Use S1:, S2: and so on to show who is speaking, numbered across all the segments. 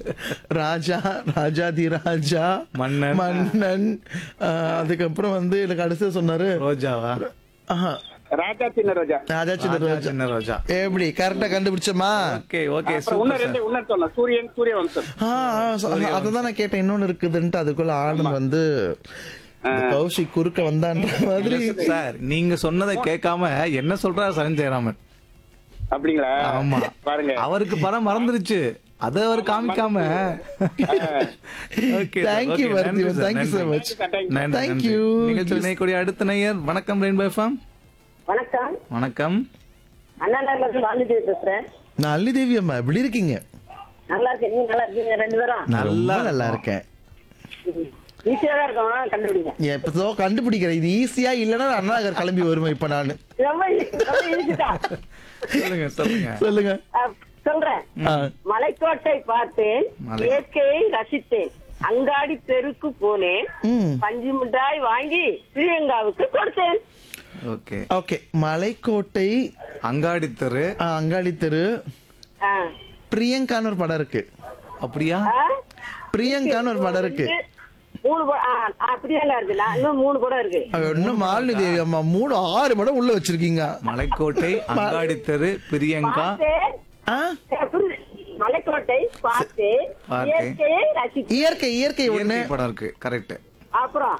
S1: ராஜா ராஜாதி ராஜா
S2: மன்னன்.
S1: மன்னன் ஆஹ், அதுக்கப்புறம் வந்து எனக்கு கடைசியா சொன்னாரு
S2: ரோஜாவா
S1: ஆஹா,
S3: ராஜா சின்ன ரோஜா
S1: ராஜா சின்ன
S2: ராஜா
S1: ரோஜா
S2: சின்ன ரோஜா
S1: எப்படி கரெக்டா கண்டுபிடிச்சோமா
S2: ஓகே ஓகே
S3: அப்புறம் இன்னும்
S2: சூப்பர்
S3: ரெண்டு
S2: சார்
S3: இன்னும் சொல்லலாம் சூரியன் சூரிய வம்சம்
S1: ஆ, ஆ, so- அததான் நான் கேட்டேன் இன்னொன்னு இருக்குதுன்ட்டு அதுக்குள்ள ஆனந்த் வந்து இந்த கௌஷிக் குறுக்க வந்தான்ற மாதிரி
S2: சார் நீங்க சொன்னதை கேட்காம என்ன சொல்றாரு சரண் ஜெயராமன்
S3: அப்படிங்களா
S2: ஆமா
S3: பாருங்க
S2: அவருக்கு படம் மறந்துருச்சு அத அவர் காமிக்காம okay
S1: Thank you, Parthiban. Thank you so much. Thank you.
S2: நிகழ்ச்சியில் இணையக்கூடிய அடுத்த நேயர் வணக்கம் ரெயின்போ எஃப்எம்
S4: வணக்கம்
S2: வணக்கம்
S4: அண்ணா நகர்ல இருந்து வாலிதேவி பேசுறேன்
S1: நான் அல்லி தேவி அம்மா எப்படி இருக்கீங்க
S4: நல்லா இருக்கேன் நீங்க நல்லா இருக்கீங்க ரெண்டு பேரும்
S1: நான் ரொம்ப நல்லா இருக்கேன்
S4: ஈஸியா தான் இருக்கும் கண்டுபிடிங்க
S1: எப்பதோ கண்டுபிடிக்கிறேன் இது ஈஸியா இல்லைன்னா நான் அண்ணா நகர் கிளம்பி வருவேன் இப்ப நானு
S4: ரொம்ப easy- ரொம்ப easy தான்.
S2: சொல்லுங்க சொல்லுங்க
S1: சொல்லுங்க
S4: அஹ், சொல்றேன்
S1: ஆ,
S4: மலைக்கோட்டை பார்த்தேன்
S2: மலை.
S4: இயற்கையை ரசித்தேன் அங்காடி தெருக்கு போனேன்
S1: ம்
S4: பஞ்சு மிட்டாய் வாங்கி பிரியங்காவுக்கு கொடுத்தேன்
S2: ஓகே
S1: ஓகே மலைக்கோட்டை
S2: அங்காடி தெரு
S1: ஆ, அங்காடி தெரு
S4: ஆ.
S1: பிரியங்கான்னு ஒரு படம் இருக்கு
S2: அப்படியா
S4: ஆ?
S1: பிரியங்கான்னு ஒரு படம் இருக்கு
S4: மூணு ப- ஆ, ஆ, பிரியங்கா இருக்கு நான் இன்னும் மூணு கூட இருக்கு
S1: அவ இன்னும் மாலினி தேவி அம்மா மூணு ஆறு படம் உள்ள வச்சிருக்கீங்க
S2: மலைக்கோட்டை அங்காடி தெரு பிரியங்கா
S4: பார்த்தேன்
S1: ஆ?
S4: அஹ், புரியுது. மலைக்கோட்டை பார்த்தேன்
S2: பார்த்தேன்.
S4: இயற்கையை ரசித்தேன்
S1: இயற்கை இயற்கை ஒண்ணு
S2: இயற்கை படம் இருக்கு கரெக்ட்
S4: அப்புறம்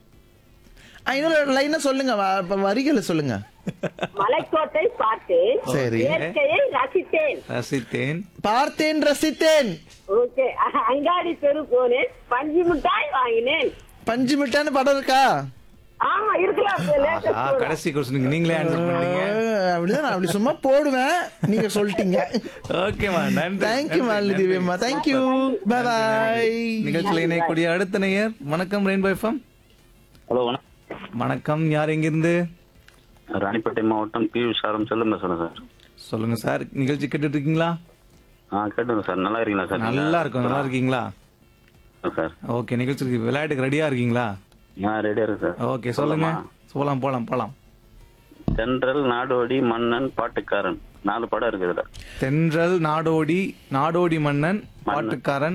S1: ஆ, இன்னொரு லைனா சொல்லுங்க வ- இப்ப வரிகளை சொல்லுங்க
S4: மலைக்கோட்டை பார்த்தேன்
S1: சரி.
S4: இயற்கையை ரசித்தேன்
S2: ரசித்தேன்
S1: பார்த்தேன் ரசித்தேன்
S4: ஓகே அஹ், அங்காடி தெரு போனேன் பஞ்சு மிட்டாய் வாங்கினேன்
S1: பஞ்சு மிட்டான்னு படம் இருக்கா
S4: ஆமா இருக்கலாம் இப்ப latest
S2: ஆ
S4: கூட.
S2: கடைசி கொஸ்டினுக்கு நீங்களே ஆன்சர் பண்ணீங்க
S1: ஆ, அப்படிதான் நான் அப்படி சும்மா போடுவேன் நீங்க சொல்லிட்டீங்க
S2: ஓகேமா நன்றி
S1: தேங்க்யூ
S2: நன்றி,
S1: மாலினி
S2: நன்றி.
S1: தேவி அம்மா தேங்க்யூ பாய் பாய்
S2: நிகழ்ச்சியில் இணையக்கூடிய அடுத்த நேயர் வணக்கம் ரெயின்போ எஃப்எம்
S5: ஹலோ வணக்கம்
S2: வணக்கம் யார் எங்கிருந்து
S5: ராணிப்பேட்டை மாவட்டம் பி விசாரம் செல்லும் பேசுறேன் சார்
S2: சொல்லுங்க சார் நிகழ்ச்சி கேட்டுட்டு இருக்கீங்களா
S5: ஆ கேட்டுங்க சார் நல்லா இருக்கீங்களா சார்
S2: நல்லா இருக்கும் நல்லா இருக்கீங்களா
S5: சார்
S2: ஓகே நிகழ்ச்சிக்கு விளையாட்டுக்கு ரெடியா இருக்கீங்களா
S5: நான் ரெடியா இருக்கு சார்
S2: ஓகே சொல்லுங்க போலாம் போலாம் போலாம்
S5: தென்றல் நாடோடி மன்னன் பாட்டுக்காரன் நாலு படம் இருக்கு இதுல
S2: தென்றல் நாடோடி நாடோடி மன்னன் பாட்டுக்காரன்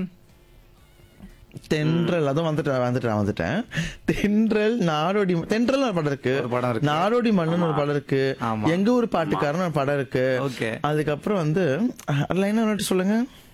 S1: தென்றல் அதுவும் வந்துட்டேன் வந்துட்டேன் வந்துட்டேன் தென்றல் நாடோடி தென்றல் ஒரு படம் இருக்கு
S2: ஒரு படம் இருக்கு.
S1: நாடோடி மன்னன் ஒரு படம் இருக்கு
S2: ஆமா.
S1: எங்க ஊர் பாட்டுக்காரன் ஒரு படம் இருக்கு
S2: ஓகே
S1: அதுக்கப்புறம் வந்து லைனா வந்துட்டு சொல்லுங்க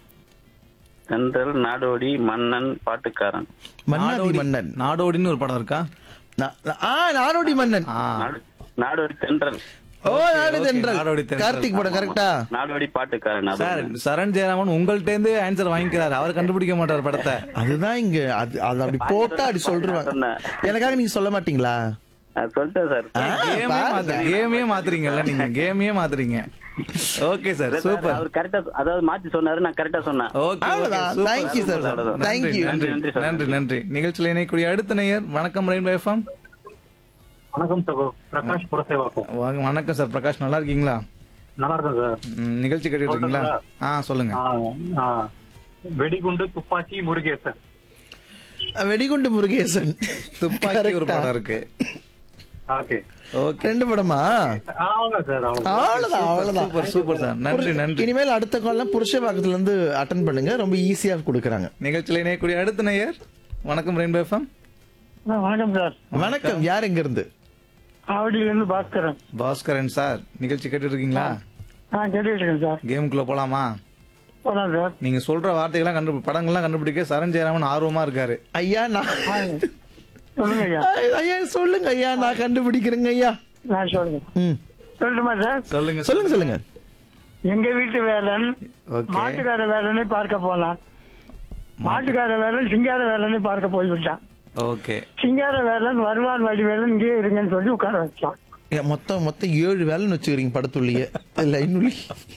S5: தென்றல் நாடோடி மன்னன் பாட்டுக்காரன்
S1: மன்னாதி
S2: நாடோடி
S1: மன்னன்
S2: நாடோடின்னு ஒரு படம் இருக்கா
S1: நா- நா- ஆ நாடோடி மன்னன்
S2: ஆ
S5: நாடு- நாடோடி தென்றல்
S1: ஓ நாடு
S2: okay,
S1: தென்றல்
S2: நாடோடி தென்றல்.
S1: கார்த்திக் படம் கரெக்டா
S5: நாடோடி பாட்டுக்காரன் அது
S2: சார்
S5: ஒண்ணு.
S2: சரண் ஜெயராமன் உங்கள்ட்ட இருந்து ஆன்சர் வாங்கிக்கிறாரு அவர் கண்டுபிடிக்க மாட்டார் படத்தை
S1: அதுதான் இங்க அது அது அப்படி போட்டா அப்படி சொல்றேன்
S5: சொன்னேன்.
S1: எனக்காக நீங்க சொல்ல மாட்டீங்களா
S5: நான் சொல்லிட்டேன் சார்
S2: கேமே மாத்து கேமே மாத்துறீங்கல்ல நீங்க கேமே மாத்துறீங்க ஓகே சார் சூப்பர்
S5: அவர் கரெக்டா அதாவது மாத்தி சொன்னாரு நான் கரெக்டா சொன்னேன்
S2: ஓகே
S1: அவ்வளவுதான். Thank you, sir. Thank you.
S2: நன்றி
S5: நன்றி, sir.
S2: நன்றி நன்றி நிகழ்ச்சியில் இணையக்கூடிய அடுத்த நேயர் வணக்கம் ரெயின்போ எஃப்எம்
S6: வணக்கம் சகோ பிரகாஷ் புரசேவாக்கம்
S2: வாங்க வணக்கம் சார் பிரகாஷ் நல்லா இருக்கீங்களா
S6: நல்லா இருக்கேன் சார்
S2: ம், நிகழ்ச்சி கேட்டுட்டு இருக்கீங்களா ஆ சொல்லுங்க
S6: ஆ, ஆ. வெடிகுண்டு துப்பாக்கி முருகேசன்
S1: வெடிகுண்டு முருகேசன்
S2: துப்பாக்கி ஒரு
S1: Correct-ஆ?
S2: படம் இருக்கு
S6: ஓகே
S2: ஓகே
S1: ரெண்டு படமா
S6: ஆமாங்க சார் ஆமாங்க
S1: அவ்வளவுதான் அவ்வளவுதான்
S2: சூப்பர் சூப்பர் சார் நன்றி நன்றி
S1: இனிமேல் அடுத்த கால்லாம் புருஷவாக்கத்துல இருந்து அட்டன் பண்ணுங்க ரொம்ப ஈஸியா கொடுக்குறாங்க
S2: நிகழ்ச்சியில் இணையக்கூடிய அடுத்த நேயர் வணக்கம் ரெயின்போ எஃப்எம்
S6: வணக்கம் சார்
S1: வணக்கம் யார் எங்க இருந்து
S6: ஆவடியில இருந்து பாஸ்கரன்
S2: பாஸ்கரன் சார் நிகழ்ச்சி கேட்டுட்டு இருக்கீங்களா
S6: ஆ கேட்டுட்டு இருக்கேன் சார்
S2: கேமுக்குள்ள போலாமா
S6: போலாம் சார்
S2: நீங்க சொல்ற வார்த்தைகள்லாம் கண்டு படங்கள்லாம் கண்டுபிடிக்க சரண் ஜெயராமன் ஆர்வமா இருக்காரு
S1: ஐயா நான்
S6: சொல்லுங்க ஐயா
S1: ஐயா சொல்லுங்க ஐயா நான் கண்டுபிடிக்கிறேங்க ஐயா
S6: நான் சொல்லுங்க
S1: ம்
S6: சொல்லட்டுமா சார்
S2: சொல்லுங்க
S1: சொல்லுங்க சொல்லுங்க
S6: எங்க வீட்டு வேலன்
S2: ஓகே
S6: மாட்டுக்கார வேலனை பார்க்க போனான் மாட்டுக்கார வேலன் சிங்கார வேலனை பார்க்க போய்விட்டான்
S2: ஓகே
S6: சிங்கார வேலன் வருவான் வடிவேலன் இங்கே இருங்கன்னு சொல்லி உட்கார வச்சான்
S1: ஏன், மொத்தம் மொத்தம் ஏழு வேலைன்னு வச்சுக்கிறீங்க படத்துள்ளியே லைனுள்ளி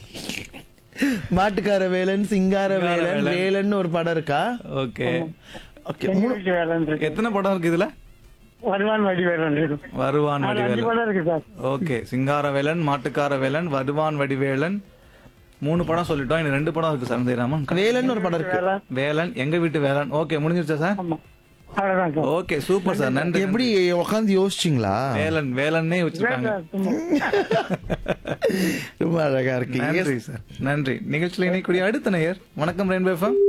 S1: மாட்டுக்கார வேலன் சிங்கார வேலன் வேலன் ஒரு படம் இருக்கா
S2: ஓகே
S1: ஓகே
S6: எங்க வீட்டு வேலன் இருக்கு
S2: எத்தனை படம் இருக்கு இதுல
S6: வருவான் வடிவேலன் இருக்கு
S2: வருவான்
S6: அது அஞ்சு
S2: வடிவேலன்
S6: படம் இருக்கு சார்
S2: ஓகே சிங்காரவேலன் மாட்டுக்காரவேலன் வருவான் வடிவேலன் மூணு படம் சொல்லிட்டோம் இன்னும் ரெண்டு படம் இருக்கு சரண் ஜெயராமன்
S1: வேலன் ஒரு படம் இருக்கு
S6: வேலன்
S2: வேலன் எங்க வீட்டு வேலன் ஓகே முடிஞ்சிருச்சா சார்
S6: ஆமா அவ்வளவுதான் சார்
S2: ஓகே சூப்பர் சார் நன்றி
S1: எப்படி உட்காந்து யோசிச்சிங்களா
S2: வேலன் வேலன்னே வச்சிருக்காங்க
S1: ரொம்ப அழகா இருக்கீங்க
S2: நன்றி சார் நன்றி நிகழ்ச்சியில் இணைக்கூடிய அடுத்த நேயர் வணக்கம் ரெயின்போ எஃப்எம்